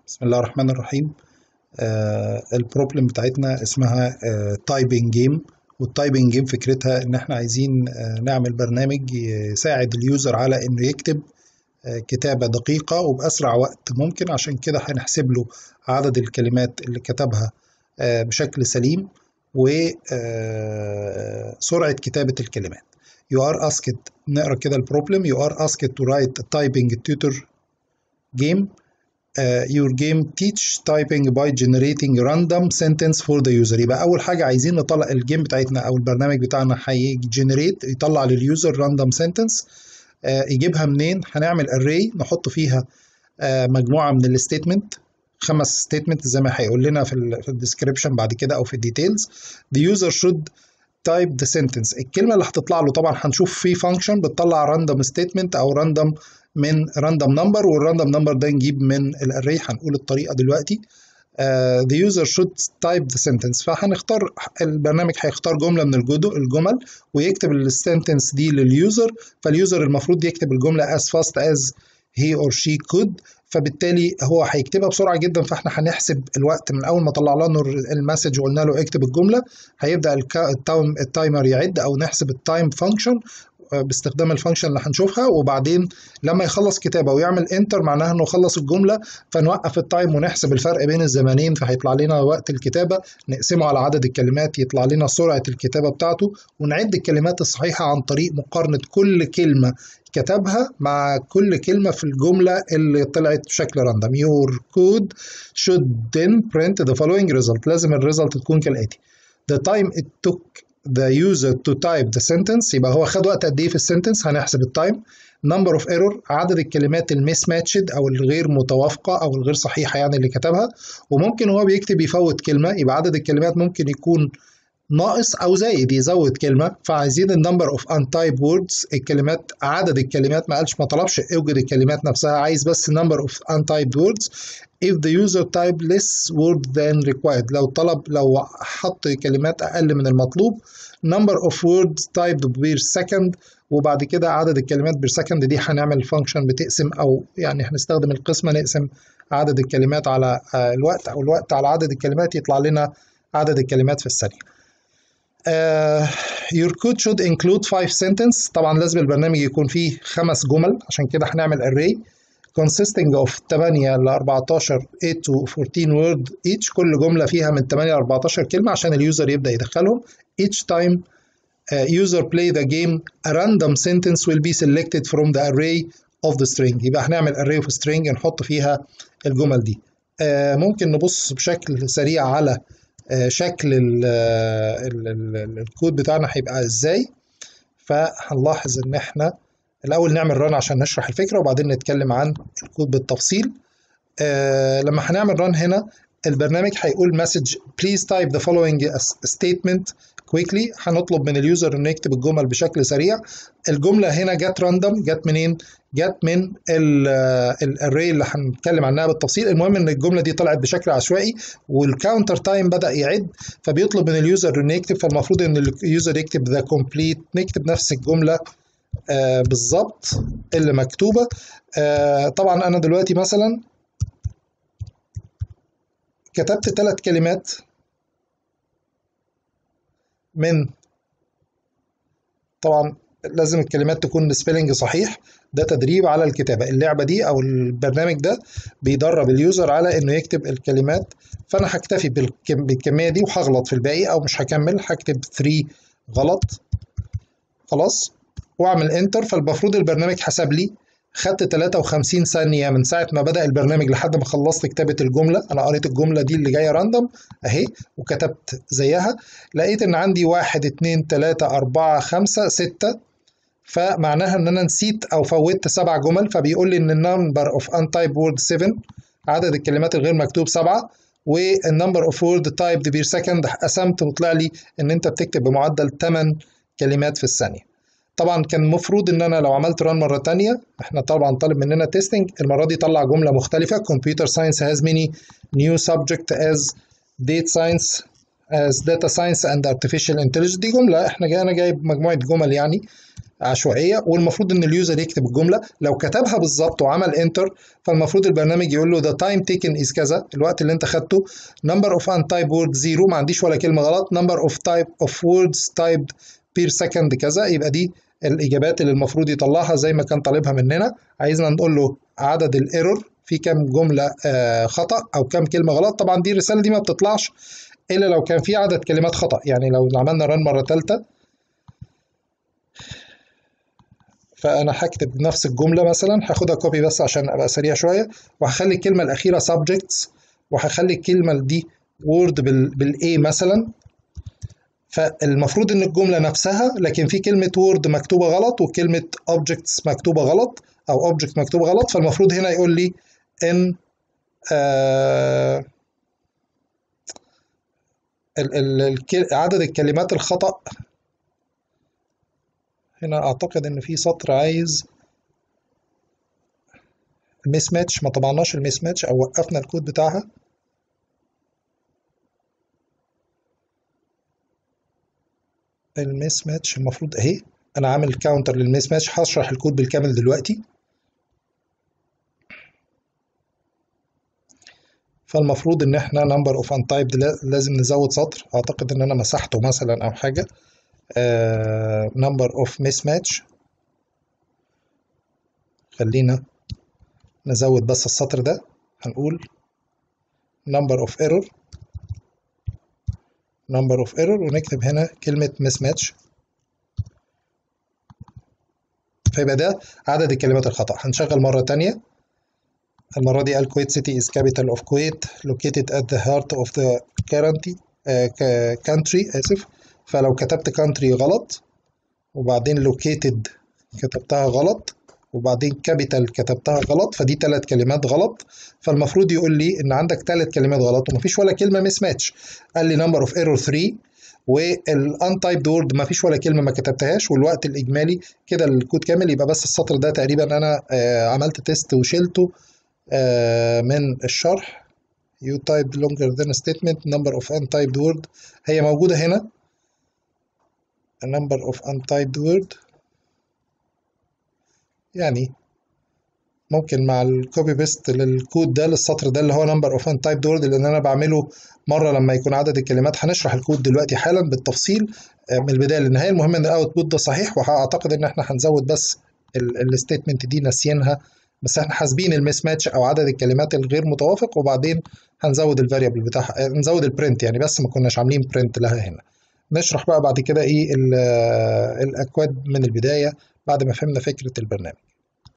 بسم الله الرحمن الرحيم آه البروبلم بتاعتنا اسمها تايبنج جيم والتايبنج جيم فكرتها ان احنا عايزين آه نعمل برنامج يساعد اليوزر على انه يكتب آه كتابة دقيقة وبأسرع وقت ممكن عشان كده هنحسب له عدد الكلمات اللي كتبها آه بشكل سليم وسرعة كتابة الكلمات You are asked نقرا كده البروبلم You are asked to write a typing tutor game Uh, your game teach typing by generating random sentence for the user يبقى اول حاجه عايزين نطلع الجيم بتاعتنا او البرنامج بتاعنا هيجنريت يطلع لليوزر random sentence uh, يجيبها منين هنعمل array نحط فيها uh, مجموعه من الستيتمنت خمس ستيتمنت زي ما هيقول لنا في الديسكربشن بعد كده او في الديتيلز the user should type the sentence الكلمه اللي هتطلع له طبعا هنشوف في فانكشن بتطلع راندوم ستيتمنت او راندوم من راندوم نمبر والراندوم نمبر ده نجيب من الاري هنقول الطريقه دلوقتي uh, the user should type the sentence فهنختار البرنامج هيختار جمله من الجمل ويكتب السنتنس دي لليوزر فاليوزر المفروض يكتب الجمله as fast as he or she could فبالتالي هو هيكتبها بسرعه جدا فاحنا هنحسب الوقت من اول ما طلع لنا المسج وقلنا له اكتب الجمله هيبدا التايم التايمر يعد او نحسب التايم فانكشن باستخدام الفانكشن اللي هنشوفها وبعدين لما يخلص كتابه ويعمل انتر معناها انه خلص الجمله فنوقف التايم ونحسب الفرق بين الزمانين فهيطلع لنا وقت الكتابه نقسمه على عدد الكلمات يطلع لنا سرعه الكتابه بتاعته ونعد الكلمات الصحيحه عن طريق مقارنه كل كلمه كتبها مع كل كلمة في الجملة اللي طلعت بشكل راندوم your code should then print the following result لازم الريزلت تكون كالآتي the time it took the user to type the sentence يبقى هو خد وقت قد ايه في السنتنس هنحسب التايم number of error عدد الكلمات الميس ماتشد او الغير متوافقه او الغير صحيحه يعني اللي كتبها وممكن هو بيكتب يفوت كلمه يبقى عدد الكلمات ممكن يكون ناقص او زايد يزود كلمه فعايزين النمبر اوف untyped ووردز الكلمات عدد الكلمات ما قالش ما طلبش اوجد الكلمات نفسها عايز بس number of untyped words if the user type less word than required لو طلب لو حط كلمات اقل من المطلوب number of words typed per second وبعد كده عدد الكلمات بير سكند دي هنعمل فانكشن بتقسم او يعني هنستخدم القسمه نقسم عدد الكلمات على الوقت او الوقت على عدد الكلمات يطلع لنا عدد الكلمات في الثانيه Uh, your code should include five sentence طبعا لازم البرنامج يكون فيه خمس جمل عشان كده هنعمل array consisting of 8 ل 14 8 to 14 word each كل جملة فيها من 8 ل 14 كلمة عشان اليوزر يبدأ يدخلهم each time uh, user play the game a random sentence will be selected from the array of the string يبقى هنعمل array of string نحط فيها الجمل دي uh, ممكن نبص بشكل سريع على شكل ال ال ال الكود بتاعنا هيبقى ازاي فهنلاحظ ان احنا الاول نعمل ران عشان نشرح الفكره وبعدين نتكلم عن الكود بالتفصيل آه لما هنعمل ران هنا البرنامج هيقول مسج بليز تايب ذا following statement كويكلي هنطلب من اليوزر انه يكتب الجمل بشكل سريع الجمله هنا جت راندوم جت منين جت من الاري اللي هنتكلم عنها بالتفصيل المهم ان الجمله دي طلعت بشكل عشوائي والكاونتر تايم بدا يعد فبيطلب من اليوزر انه يكتب فالمفروض ان اليوزر يكتب ذا كومبليت نكتب نفس الجمله آه بالظبط اللي مكتوبه آه طبعا انا دلوقتي مثلا كتبت ثلاث كلمات من طبعا لازم الكلمات تكون سبيلنج صحيح ده تدريب على الكتابه اللعبه دي او البرنامج ده بيدرب اليوزر على انه يكتب الكلمات فانا هكتفي بالكميه دي وهغلط في الباقي او مش هكمل هكتب 3 غلط خلاص واعمل انتر فالمفروض البرنامج حسب لي خدت 53 ثانية من ساعة ما بدأ البرنامج لحد ما خلصت كتابة الجملة أنا قريت الجملة دي اللي جاية راندوم أهي وكتبت زيها لقيت إن عندي واحد اتنين تلاتة أربعة خمسة ستة فمعناها إن أنا نسيت أو فوتت سبع جمل فبيقول لي إن النمبر أوف أنتايب وورد 7 عدد الكلمات الغير مكتوب سبعة والنمبر أوف وورد تايبد بير سكند قسمت وطلع لي إن أنت بتكتب بمعدل 8 كلمات في الثانية. طبعا كان المفروض ان انا لو عملت ران مره تانية احنا طبعا طالب مننا تيستنج المره دي طلع جمله مختلفه computer science has many new subject as date science as data science and artificial intelligence دي جملة احنا جاي انا جايب مجموعة جمل يعني عشوائية والمفروض ان اليوزر يكتب الجملة لو كتبها بالظبط وعمل انتر فالمفروض البرنامج يقول له the time taken is كذا الوقت اللي انت خدته number of untyped words zero ما عنديش ولا كلمة غلط number of type of words typed per second كذا يبقى دي الاجابات اللي المفروض يطلعها زي ما كان طالبها مننا عايزنا نقول له عدد الايرور في كام جمله آه خطا او كام كلمه غلط طبعا دي الرساله دي ما بتطلعش الا لو كان في عدد كلمات خطا يعني لو عملنا ران مره ثالثه فانا هكتب نفس الجمله مثلا هاخدها كوبي بس عشان ابقى سريع شويه وهخلي الكلمه الاخيره subjects وهخلي الكلمه دي word بالاي مثلا فالمفروض ان الجمله نفسها لكن في كلمه وورد مكتوبه غلط وكلمه objects مكتوبه غلط او object مكتوبه غلط فالمفروض هنا يقول لي ان آه ال ال عدد الكلمات الخطا هنا اعتقد ان في سطر عايز الميس ماتش ما طبعناش الميس ماتش او وقفنا الكود بتاعها الميس ماتش المفروض اهي انا عامل كاونتر للميس ماتش هشرح الكود بالكامل دلوقتي فالمفروض ان احنا نمبر اوف untyped لازم نزود سطر اعتقد ان انا مسحته مثلا او حاجه نمبر اوف ميس ماتش خلينا نزود بس السطر ده هنقول number of error number of error ونكتب هنا كلمة mismatch فيبقى ده عدد الكلمات الخطأ هنشغل مرة تانية المرة دي قال Kuwait city is capital of Kuwait located at the heart of the current uh, country آسف فلو كتبت country غلط وبعدين located كتبتها غلط وبعدين كابيتال كتبتها غلط فدي ثلاث كلمات غلط فالمفروض يقول لي ان عندك ثلاث كلمات غلط ومفيش ولا كلمه مس ماتش قال لي نمبر اوف ايرور 3 والانتايبد وورد مفيش ولا كلمه ما كتبتهاش والوقت الاجمالي كده الكود كامل يبقى بس السطر ده تقريبا انا آه عملت تيست وشلته آه من الشرح you typed longer than a statement number of untyped word هي موجوده هنا number of untyped word يعني ممكن مع الكوبي بيست للكود ده للسطر ده اللي هو نمبر اوف ان تايب وورد لان انا بعمله مره لما يكون عدد الكلمات هنشرح الكود دلوقتي حالا بالتفصيل من البدايه للنهايه المهم ان الاوتبوت ده صحيح وهعتقد ان احنا هنزود بس الستيتمنت دي ناسيينها بس احنا حاسبين الميس ماتش او عدد الكلمات الغير متوافق وبعدين هنزود الفاريبل بتاعها نزود البرنت يعني بس ما كناش عاملين برنت لها هنا نشرح بقى بعد كده ايه الاكواد من البدايه بعد ما فهمنا فكره البرنامج